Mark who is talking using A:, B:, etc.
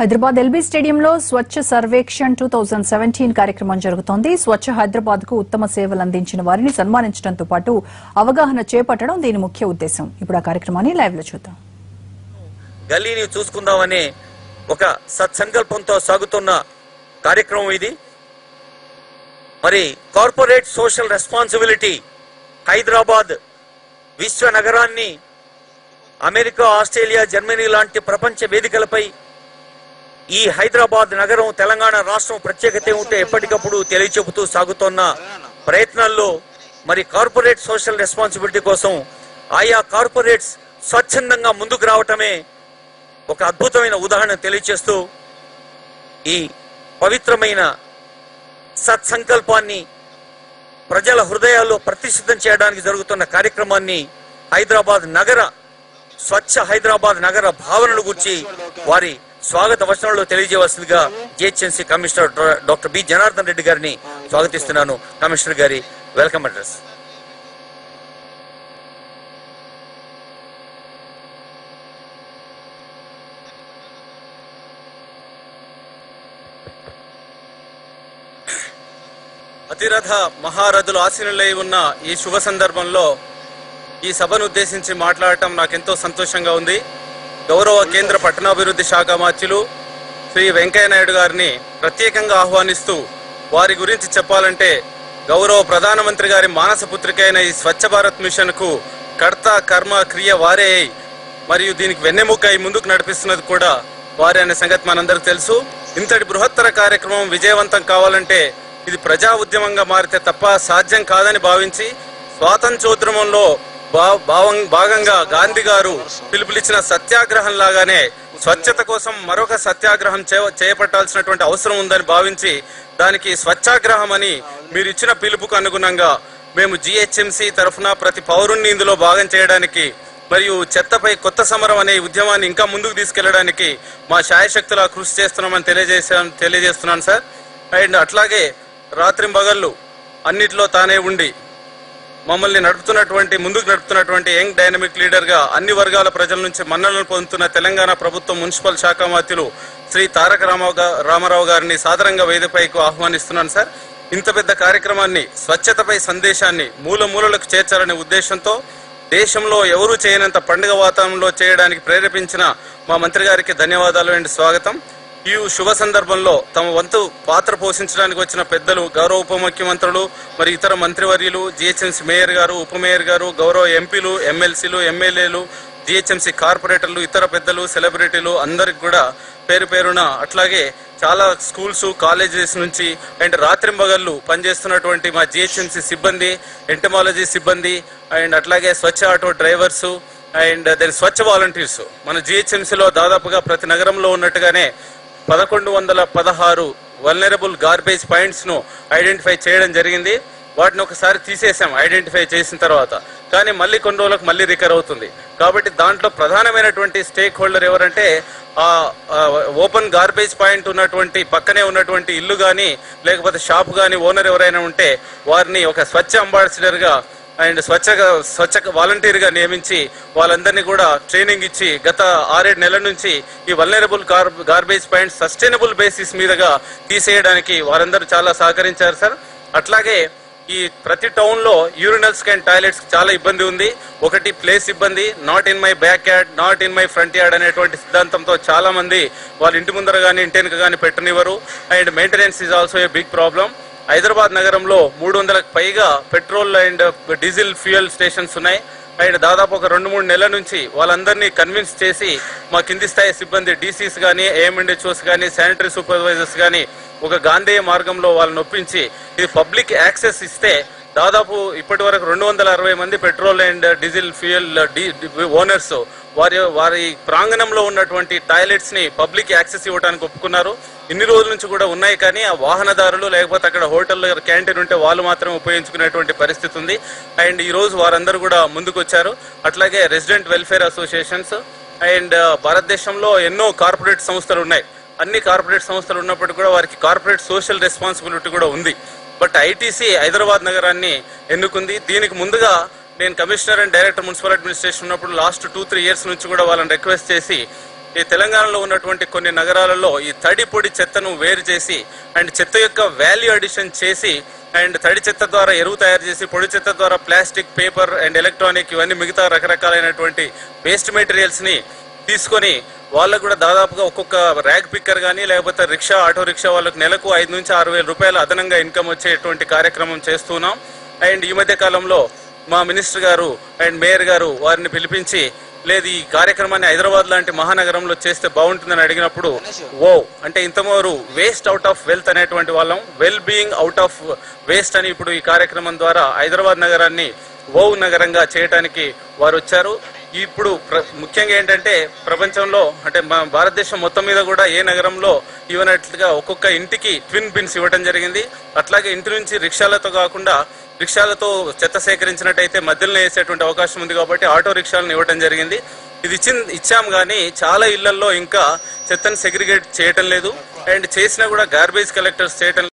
A: Hyderabad LB స్టేడియంలో Swachh Survekshan two thousand seventeen కార్యక్రమం జరుగుతోంది స్వచ్ఛ హైదరాబాద్ కు ఉత్తమ సేవలు అందించిన వారిని సన్మానించడంతో పాటు అవగాహన చేపట్టడం దీని ముఖ్య ఉద్దేశం ఇప్పుడు ఆ కార్యక్రమాన్ని లైవ్ లో చూద్దాం
B: గల్లీని చూసుకుందామనే ఒక సత్సంకల్పంతో సాగుతున్న కార్యక్రమం ఇది మరి కార్పొరేట్ సోషల్ రెస్పాన్సిబిలిటీ హైదరాబాద్ విశ్వ నగరాన్ని అమెరికా ఆస్ట్రేలియా జర్మనీ లాంటి ప్రపంచ వేదికలపై ఈ హైదరాబాద్ నగరం తెలంగాణ రాష్ట్రం ప్రత్యేకత ఏమిటో ఎప్పటికప్పుడు తెలియచెబుతూ సాగుతున్న ప్రయత్నాల్లో మరి కార్పొరేట్ సోషల్ రెస్పాన్సిబిలిటీ కోసం ఆయా కార్పొరేట్స్ స్వచ్ఛందంగా ముందుకు రావటమే ఒక అద్భుతమైన ఉదాహరణ తెలియచేస్తూ ఈ పవిత్రమైన సత్సంకల్పాన్ని ప్రజల హృదయాల్లో ప్రతిష్ఠితం చేయడానికి జరుగుతున్న కార్యక్రమాన్ని హైదరాబాద్ నగర స్వచ్ఛ హైదరాబాద్ నగర భావనను గురించి వారి స్వాగత వచనంలో తెలియజేయవలసిందిగా జిహెచ్ఎంసీ కమిషనర్ డా- డాక్టర్ బి జనార్దన్ రెడ్డి గారిని స్వాగతిస్తున్నాను కమిషనర్ గారి వెల్కమ్ అడ్రస్
C: అతిరథ మహారథులు ఆశీనులై ఉన్న ఈ శుభ సందర్భంలో ఈ సభను ఉద్దేశించి మాట్లాడటం నాకెంతో సంతోషంగా ఉంది గౌరవ కేంద్ర పట్టణాభివృద్ధి శాఖ మార్చులు శ్రీ వెంకయ్య నాయుడు గారిని ప్రత్యేకంగా ఆహ్వానిస్తూ వారి గురించి చెప్పాలంటే గౌరవ ప్రధానమంత్రి గారి మానస పుత్రిక అయిన ఈ స్వచ్ఛ భారత్ మిషన్ కు కర్త కర్మ క్రియ వారే అయి మరియు దీనికి వెన్నెముక అయి ముందుకు నడిపిస్తున్నది కూడా వారే అనే సంగతి మనందరికి తెలుసు ఇంతటి బృహత్తర కార్యక్రమం విజయవంతం కావాలంటే ఇది ప్రజా ఉద్యమంగా మారితే తప్ప సాధ్యం కాదని భావించి స్వాతంత్రోద్యమంలో భా- భావం- భాగంగా గాంధీ గారు పిలుపునిచ్చిన సత్యాగ్రహం లాగానే స్వచ్ఛత కోసం మరొక సత్యాగ్రహం చేయ- చేపట్టాల్సినటువంటి అవసరం ఉందని భావించి దానికి స్వచ్ఛాగ్రహం అని మీరు ఇచ్చిన పిలుపుకు అనుగుణంగా మేము జిహెచ్ఎంసి తరఫున ప్రతి పౌరుణ్ణి ఇందులో భాగం చేయడానికి మరియు చెత్తపై కొత్త సమరం అనే ఈ ఉద్యమాన్ని ఇంకా ముందుకు తీసుకెళ్లడానికి మా శాయశక్తులా కృషి చేస్తున్నామని తెలియజేసాను తెలియజేస్తున్నాను సార్ అండ్ అట్లాగే రాత్రింబగళ్ళు అన్నిట్లో తానే ఉండి మమ్మల్ని నడుపుతున్నటువంటి ముందుకు నడుపుతున్నటువంటి యంగ్ డైనమిక్ లీడర్ గా అన్ని వర్గాల ప్రజల నుంచి మన్ననలు పొందుతున్న తెలంగాణ ప్రభుత్వం మున్సిపల్ శాఖ మంత్రులు శ్రీ తారక రామారావు గా- రామారావు గారిని సాదరంగా వేదికపైకి ఆహ్వానిస్తున్నాను సార్ ఇంత పెద్ద కార్యక్రమాన్ని స్వచ్ఛతపై సందేశాన్ని మూల మూలలకు చేర్చాలనే ఉద్దేశంతో దేశంలో ఎవరూ చేయనంత పండుగ వాతావరణంలో చేయడానికి ప్రేరేపించిన మా మంత్రి గారికి ధన్యవాదాలు అండ్ స్వాగతం ఈ శుభ సందర్భంలో తమ వంతు పాత్ర పోషించడానికి వచ్చిన పెద్దలు గౌరవ ఉప ముఖ్యమంత్రులు మరి ఇతర మంత్రివర్యులు జిహెచ్ఎంసీ మేయర్ గారు ఉప మేయర్ గారు గౌరవ ఎంపీలు ఎమ్మెల్సీలు ఎమ్మెల్యేలు జిహెచ్ఎంసీ కార్పొరేటర్లు ఇతర పెద్దలు సెలబ్రిటీలు అందరికి కూడా పేరు పేరున అట్లాగే చాలా స్కూల్స్ కాలేజెస్ నుంచి అండ్ రాత్రింబగళ్ళు పనిచేస్తున్నటువంటి మా జిహెచ్ఎంసీ సిబ్బంది ఎంటమాలజీ సిబ్బంది అండ్ అట్లాగే Swachh auto drivers and then Swachh volunteers మన జిహెచ్ఎంసీలో దాదాపుగా ప్రతి నగరంలో ఉన్నట్టుగానే పదకొండు వందల పదహారు వల్నరబుల్ గార్బేజ్ పాయింట్స్ ను ఐడెంటిఫై చేయడం జరిగింది వాటిని ఒకసారి తీసేసాం ఐడెంటిఫై చేసిన తర్వాత కానీ మళ్ళీ కొన్ని రోజులకు మళ్ళీ రికర్ అవుతుంది కాబట్టి దాంట్లో ప్రధానమైనటువంటి స్టేక్ హోల్డర్ ఎవరంటే ఆ ఓపెన్ గార్బేజ్ పాయింట్ ఉన్నటువంటి పక్కనే ఉన్నటువంటి ఇల్లు కానీ లేకపోతే షాప్ కానీ ఓనర్ ఎవరైనా ఉంటే వారిని ఒక స్వచ్ఛ అంబాసిడర్ గా అండ్ స్వచ్ఛగా స్వచ్ఛ వాలంటీర్ గా నియమించి వాళ్ళందరినీ కూడా ట్రైనింగ్ ఇచ్చి గత ఆరేడు నెలల నుంచి ఈ vulnerable garbage point sustainable basis మీదుగా తీసేయడానికి వారందరూ చాలా సహకరించారు సార్ అట్లాగే ఈ ప్రతి టౌన్ లో యూరినల్స్ అండ్ టాయిలెట్స్ చాలా ఇబ్బంది ఉంది ఒకటి ప్లేస్ ఇబ్బంది not in my back yard not in my front yard అనేటువంటి సిద్ధాంతంతో చాలా మంది వాళ్ళ ఇంటి ముందర కానీ ఇంటి వెనుక కానీ పెట్టనివ్వరు and maintenance is also a big problem Hyderabad నగరంలో మూడు వందలకు పైగా petrol and diesel fuel stations ఉన్నాయి అండ్ దాదాపు ఒక రెండు మూడు నెలల నుంచి వాళ్ళందరినీ కన్విన్స్ చేసి మా కింది స్థాయి సిబ్బంది డీసీస్ కానీ ఏఎంఎండ్హెచ్ఓస్ కానీ శానిటరీ సూపర్వైజర్స్ కానీ ఒక గాంధేయ మార్గంలో వాళ్ళని ఒప్పించి ఇది పబ్లిక్ యాక్సెస్ ఇస్తే దాదాపు ఇప్పటి వరకు రెండు వందల అరవై మంది petrol and diesel fuel owners వారి వారి ప్రాంగణంలో ఉన్నటువంటి టాయిలెట్స్ ని పబ్లిక్ యాక్సెస్ ఇవ్వడానికి ఒప్పుకున్నారు ఇన్ని రోజుల నుంచి కూడా ఉన్నాయి కానీ ఆ వాహనదారులు లేకపోతే అక్కడ హోటల్లో క్యాంటీన్ ఉంటే వాళ్ళు మాత్రం ఉపయోగించుకునేటువంటి పరిస్థితి ఉంది అండ్ ఈ రోజు వారందరూ కూడా ముందుకు వచ్చారు అట్లాగే రెసిడెంట్ వెల్ఫేర్ అసోసియేషన్స్ అండ్ భారతదేశంలో ఎన్నో కార్పొరేట్ సంస్థలు ఉన్నాయి అన్ని కార్పొరేట్ సంస్థలు ఉన్నప్పటికీ కూడా వారికి కార్పొరేట్ సోషల్ రెస్పాన్సిబిలిటీ కూడా ఉంది బట్ ఐటీసీ హైదరాబాద్ నగరాన్ని ఎన్నుకుంది దీనికి ముందుగా నేను commissioner and director municipal administration ఉన్నప్పుడు లాస్ట్ టూ త్రీ ఇయర్స్ నుంచి కూడా వాళ్ళని రిక్వెస్ట్ చేసి ఈ తెలంగాణలో ఉన్నటువంటి కొన్ని నగరాలలో ఈ తడి పొడి చెత్తను వేరు చేసి అండ్ చెత్త యొక్క వాల్యూ అడిషన్ చేసి అండ్ తడి చెత్త ద్వారా ఎరువు తయారు చేసి పొడి చెత్త ద్వారా ప్లాస్టిక్ పేపర్ అండ్ ఎలక్ట్రానిక్ ఇవన్నీ మిగతా రకరకాలైనటువంటి వేస్ట్ మెటీరియల్స్ ని తీసుకొని వాళ్ళకు కూడా దాదాపుగా ఒక్కొక్క ర్యాగ్ పిక్కర్ కానీ లేకపోతే రిక్షా ఆటో రిక్షా వాళ్ళకి నెలకు ఐదు నుంచి ఆరు వేల రూపాయలు అదనంగా ఇన్కమ్ వచ్చేటువంటి కార్యక్రమం చేస్తున్నాం అండ్ ఈ మధ్య కాలంలో మా మినిస్టర్ గారు అండ్ మేయర్ గారు వారిని పిలిపించి లేదు ఈ కార్యక్రమాన్ని హైదరాబాద్ లాంటి మహానగరంలో చేస్తే బాగుంటుందని అడిగినప్పుడు ఓ అంటే ఇంతమోరు వేస్ట్ అవుట్ ఆఫ్ వెల్త్ అనేటువంటి వాళ్ళం well being out of waste అని ఇప్పుడు ఈ కార్యక్రమం ద్వారా హైదరాబాద్ నగరాన్ని ఓ నగరంగా చేయడానికి వారు వచ్చారు ఇప్పుడు ప్ర- ముఖ్యంగా ఏంటంటే ప్రపంచంలో అంటే మన భారతదేశం మొత్తం మీద కూడా ఏ నగరంలో ఇవ్వనట్లుగా ఒక్కొక్క ఇంటికి ట్విన్ బిన్స్ ఇవ్వడం జరిగింది అట్లాగే ఇంటి నుంచి రిక్షాలతో కాకుండా రిక్షాలతో చెత్త సేకరించినట్టయితే మధ్యలో వేసేటువంటి అవకాశం ఉంది కాబట్టి ఆటో రిక్షాలను ఇవ్వడం జరిగింది ఇది ఇచ్చి ఇచ్చాం కానీ చాలా ఇళ్లలో ఇంకా చెత్తను సెగ్రిగేట్ చేయటం లేదు అండ్ చేసినా కూడా గార్బేజ్ కలెక్టర్స్ చేయటం